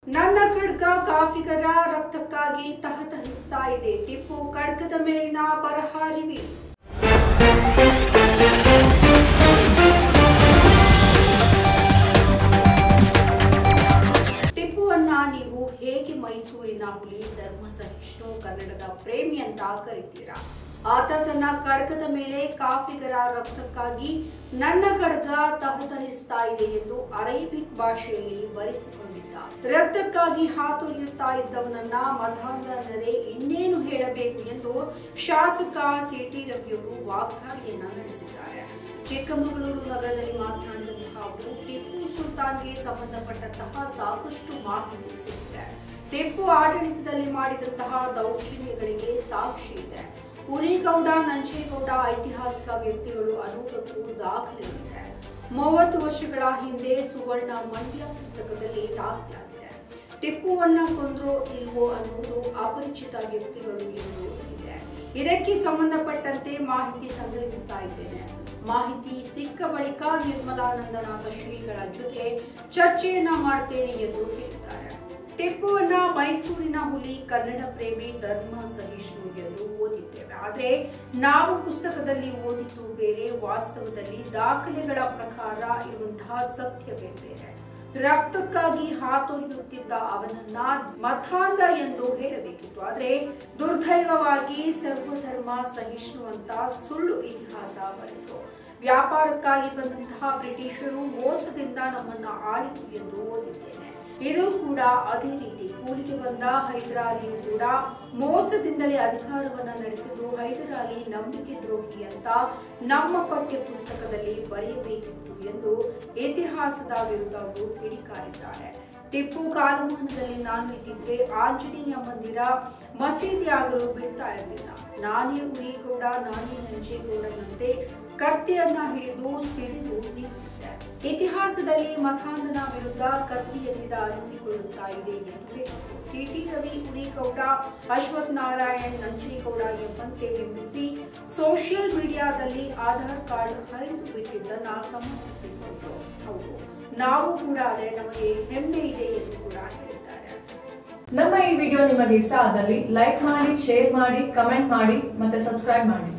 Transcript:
ನನ್ನ ಖಡ್ಗ ಕಾಫಿಗರ ರಕ್ತಕ್ಕಾಗಿ ತಹತಹಿಸ್ತಾ ಇದೆ ಟಿಪ್ಪು ಖಡ್ಗದ ಮೇಲಿನ ಬರಹಾರಿವಿ ಟಿಪ್ಪುವನ್ನ ನೀವು ಹೇಗೆ ಮೈಸೂರಿನ ಹುಲಿ ಧರ್ಮ ಸಹಿಷ್ಣು ಕನ್ನಡದ ಪ್ರೇಮಿ ಅಂತ ಕರಿತೀರಾ ಆತ ತನ್ನ ಖಡ್ಗದ ಮೇಲೆ ಕಾಫಿಗರ ರಕ್ತಕ್ಕಾಗಿ ನನ್ನ ಖಡ್ಗ ತಹತಹಿಸ್ತಾ ಇದೆ ಎಂದು ಅರೇಬಿಕ್ ಭಾಷೆಯಲ್ಲಿ ಬರೆಸಿಕೊಂಡಿದ್ದ ರಕ್ತಕ್ಕಾಗಿ ಹಾತೊರೆಯುತ್ತಾ ಇದ್ದವನನ್ನ ಮತಾಂಧನದೆ ಇನ್ನೇನು ಹೇಳಬೇಕು ಎಂದು ಶಾಸಕ ಸಿಟಿ ರವಿಯವರು ವಾಗ್ದಾಳಿಯನ್ನ ನಡೆಸಿದ್ದಾರೆ ಚಿಕ್ಕಮಗಳೂರು ನಗರದಲ್ಲಿ ಮಾತನಾಡಿದಂತಹ ಅವರು ಟಿಪ್ಪು ಸುಲ್ತಾನ್ಗೆ ಸಂಬಂಧಪಟ್ಟಂತಹ ಸಾಕಷ್ಟು ಮಾಹಿತಿ ಸಿಕ್ಕಿದೆ ಟಿಪ್ಪು ಆಡಳಿತದಲ್ಲಿ ಮಾಡಿದಂತಹ ದೌರ್ಜನ್ಯಗಳಿಗೆ ಸಾಕ್ಷಿ ಇದೆ ಉರಿಗೌಡ ನಂಜೇಗೌಡ ಐತಿಹಾಸಿಕ ವ್ಯಕ್ತಿಗಳು ಅನ್ನೋದಕ್ಕೂ ದಾಖಲೆಯಿದೆ ಮೂವತ್ತು ವರ್ಷಗಳ ಹಿಂದೆ ಸುವರ್ಣ ಮಂಡ್ಯ ಪುಸ್ತಕದಲ್ಲಿ ದಾಖಲಾಗಿದೆ ಟಿಪ್ಪುವನ್ನ ಕೊಂದ್ರೋ ಇಲ್ವೋ ಅನ್ನುವುದು ಅಪರಿಚಿತ ವ್ಯಕ್ತಿಗಳು ಎಂದು ಇದೆ ಇದಕ್ಕೆ ಸಂಬಂಧಪಟ್ಟಂತೆ ಮಾಹಿತಿ ಸಂಗ್ರಹಿಸ್ತಾ ಇದ್ದೇನೆ ಮಾಹಿತಿ ಸಿಕ್ಕ ಬಳಿಕ ನಿರ್ಮಲಾನಂದನಾಥ ಶ್ರೀಗಳ ಜೊತೆ ಚರ್ಚೆಯನ್ನ ಮಾಡ್ತೇನೆ ಎಂದು ಹೇಳಿದ್ದಾರೆ ಟಿಪ್ಪುವನ್ನ ಮೈಸೂರಿನ ಹುಲಿ ಕನ್ನಡ ಪ್ರೇಮಿ ಧರ್ಮ ಸಹಿಷ್ಣು ಎಂದು ಓದಿದ್ದೇವೆ ಆದ್ರೆ ನಾವು ಪುಸ್ತಕದಲ್ಲಿ ಓದಿದ್ದು ಬೇರೆ ವಾಸ್ತವದಲ್ಲಿ ದಾಖಲೆಗಳ ಪ್ರಕಾರ ಇರುವಂತಹ ಸತ್ಯವೇ ಬೇರೆ ರಕ್ತಕ್ಕಾಗಿ ಹಾತೊರೆಯುತ್ತಿದ್ದ ಅವನನ್ನ ಮತಾಂಧ ಎಂದು ಹೇಳಬೇಕಿತ್ತು ಆದ್ರೆ ದುರ್ದೈವವಾಗಿ ಸರ್ವಧರ್ಮ ಸಹಿಷ್ಣು ಅಂತ ಸುಳ್ಳು ಇತಿಹಾಸ ಬರೆದು ವ್ಯಾಪಾರಕ್ಕಾಗಿ ಬಂದಂತಹ ಬ್ರಿಟಿಷರು ಮೋಸದಿಂದ ನಮ್ಮನ್ನ ಆಳಿತು ಎಂದು ಓದಿದ್ದೇನೆ ಇದು ಕೂಡ ಅದೇ ರೀತಿ ಕೂಲಿಗೆ ಬಂದ ಹೈದರಾಲಿಯು ಕೂಡ ಮೋಸದಿಂದಲೇ ಅಧಿಕಾರವನ್ನ ನಡೆಸಿದ್ದು ಹೈದರಾಲಿ ನಂಬಿಕೆ ದ್ರೋಹಿ ಅಂತ ನಮ್ಮ ಪಠ್ಯ ಪುಸ್ತಕದಲ್ಲಿ ಬರೆಯಬೇಕಿತ್ತು ಎಂದು ಇತಿಹಾಸದ ವಿರುದ್ಧ ಅವರು ಕಿಡಿಕಾರಿದ್ದಾರೆ ಟಿಪ್ಪು ಕಾಲಮಾನದಲ್ಲಿ ನಾನು ಇದ್ದಿದ್ರೆ ಆಂಜನೇಯ ಮಂದಿರ ಮಸೀದಿ ಆಗಲು ಬಿಡ್ತಾ ಇರಲಿಲ್ಲ ನಾನೇ ಉರಿಗೌಡ ನಾನೇ ನಂಜೇಗೌಡನಂತೆ ಕತ್ತಿಯನ್ನ ಹಿಡಿದು ಸಿಡಿದು ನಿಂತಿದ್ದೆ ಇತಿಹಾಸದಲ್ಲಿ ಮತಾಂಧನ ವಿರುದ್ಧ ಕತ್ತಿ ಎತ್ತಿದ ಅನಿಸಿಕೊಳ್ಳುತ್ತಾ ಇದೆ ಎಂದು ಹೇಳಿದರು ಸಿಟಿ ರವಿ ಉರಿಗೌಡ ಅಶ್ವಥ್ ನಾರಾಯಣ್ ನಂಜೇಗೌಡ ಎಂಬಂತೆ ಬಿಂಬಿಸಿ ಸೋಷಿಯಲ್ ಮೀಡಿಯಾದಲ್ಲಿ ಆಧಾರ್ ಕಾರ್ಡ್ ಹರಿದು ಬಿಟ್ಟಿದ್ದನ್ನ ಸಮರ್ಥಿಸಿಕೊಂಡರು ಹೌದು ನಾವು ಕೂಡ ಅದೇ ನಮಗೆ ಹೆಮ್ಮೆ ಇದೆ ಎಂದು ಕೂಡ ಹೇಳಿದ್ದಾರೆ ನಮ್ಮ ಈ ವಿಡಿಯೋ ನಿಮಗೆ ಇಷ್ಟ ಆದಲ್ಲಿ ಲೈಕ್ ಮಾಡಿ ಶೇರ್ ಮಾಡಿ ಕಮೆಂಟ್ ಮಾಡಿ ಮತ್ತೆ ಸಬ್ಸ್ಕ್ರೈಬ್ ಮಾಡಿ